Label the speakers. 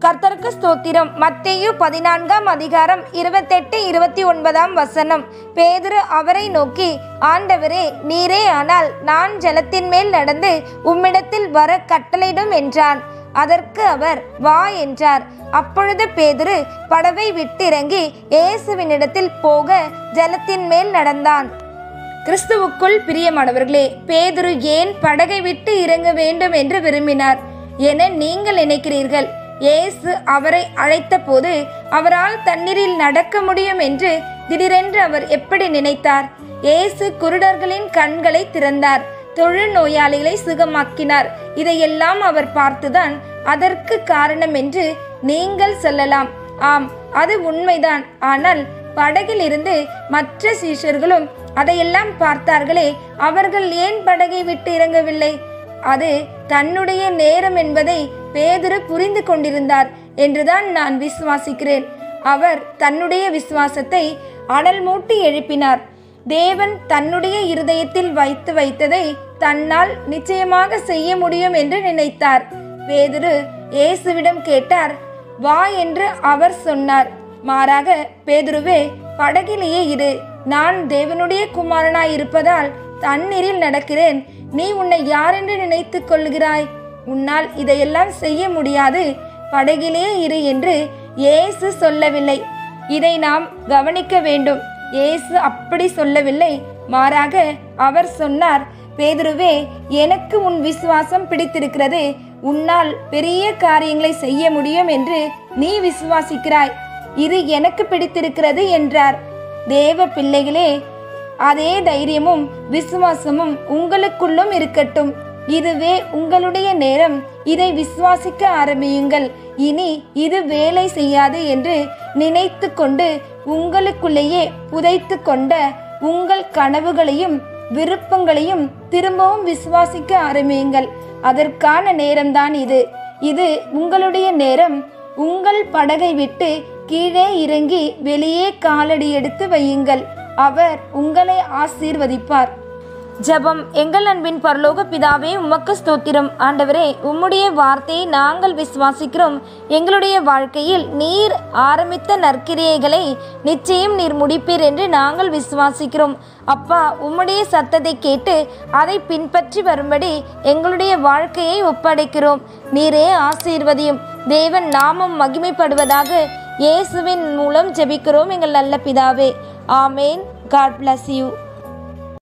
Speaker 1: கர்த்தருக்கு ஸ்தோத்திரம் மத்தேயு பதினான்காம் அதிகாரம் இருபத்தெட்டு இருபத்தி ஒன்பதாம் வசனம் பேதுரு அவரை நோக்கி ஆண்டவரே நீரே ஆனால் நான் ஜலத்தின் மேல் நடந்து உம்மிடத்தில் வர கட்டளையிடும் என்றான் அதற்கு அவர் வா என்றார் அப்பொழுது பேதுரு படவை விட்டிறங்கி இயேசுவினிடத்தில் போக ஜலத்தின் மேல் நடந்தான் கிறிஸ்துவுக்குள் பிரியமானவர்களே பேதுரு ஏன் படகை விட்டு இறங்க வேண்டும் என்று விரும்பினார் என நீங்கள் நினைக்கிறீர்கள் இயேசு அவரை அழைத்த போது அவரால் தண்ணீரில் நடக்க முடியும் என்று திடீரென்று அவர் எப்படி நினைத்தார் இயேசு குருடர்களின் கண்களை திறந்தார் தொழு நோயாளிகளை சுகமாக்கினார் இதையெல்லாம் அவர் பார்த்துதான் அதற்கு காரணம் என்று நீங்கள் சொல்லலாம் ஆம் அது உண்மைதான் ஆனால் படகில் இருந்து மற்ற சீஷர்களும் அதையெல்லாம் பார்த்தார்களே அவர்கள் ஏன் படகை விட்டு இறங்கவில்லை அது தன்னுடைய நேரம் என்பதை பேதுரு புரிந்து கொண்டிருந்தார் என்றுதான் நான் விசுவாசிக்கிறேன் அவர் தன்னுடைய விசுவாசத்தை அனல் மூட்டி எழுப்பினார் தேவன் தன்னுடைய இருதயத்தில் வைத்து வைத்ததை தன்னால் நிச்சயமாக செய்ய முடியும் என்று நினைத்தார் பேதுரு இயேசுவிடம் கேட்டார் வா என்று அவர் சொன்னார் மாறாக பேதுருவே படகிலேயே இரு நான் தேவனுடைய குமாரனாய் இருப்பதால் தண்ணீரில் நடக்கிறேன் நீ உன்னை யாரென்று நினைத்துக் கொள்கிறாய் உன்னால் இதையெல்லாம் செய்ய முடியாது படகிலே இரு என்று இயேசு சொல்லவில்லை இதை நாம் கவனிக்க வேண்டும் இயேசு அப்படி சொல்லவில்லை மாறாக அவர் சொன்னார் பேதுருவே எனக்கு உன் விசுவாசம் பிடித்திருக்கிறது உன்னால் பெரிய காரியங்களை செய்ய முடியும் என்று நீ விசுவாசிக்கிறாய் இது எனக்கு பிடித்திருக்கிறது என்றார் தேவ பிள்ளைகளே அதே தைரியமும் விசுவாசமும் உங்களுக்குள்ளும் இருக்கட்டும் இதுவே உங்களுடைய நேரம் இதை விசுவாசிக்க ஆரம்பியுங்கள் இனி இது வேலை செய்யாது என்று நினைத்து கொண்டு உங்களுக்குள்ளேயே புதைத்து கொண்ட உங்கள் கனவுகளையும் விருப்பங்களையும் திரும்பவும் விசுவாசிக்க ஆரம்பியுங்கள் அதற்கான நேரம்தான் இது இது உங்களுடைய நேரம் உங்கள் படகை விட்டு கீழே இறங்கி வெளியே காலடி எடுத்து வையுங்கள் அவர் உங்களை ஆசீர்வதிப்பார் ஜெபம் எங்கள் அன்பின் பரலோக பிதாவே உமக்கு ஸ்தோத்திரம் ஆண்டவரே உம்முடைய வார்த்தையை நாங்கள் விசுவாசிக்கிறோம் எங்களுடைய வாழ்க்கையில் நீர் ஆரம்பித்த நற்கிரியைகளை நிச்சயம் நீர் முடிப்பீர் என்று நாங்கள் விசுவாசிக்கிறோம் அப்பா உம்முடைய சத்தத்தை கேட்டு அதை பின்பற்றி வரும்படி எங்களுடைய வாழ்க்கையை ஒப்படைக்கிறோம் நீரே ஆசீர்வதியும் தேவன் நாமம் மகிமைப்படுவதாக இயேசுவின் மூலம் ஜெபிக்கிறோம் எங்கள் நல்ல பிதாவே ஆமேன் காட் bless யூ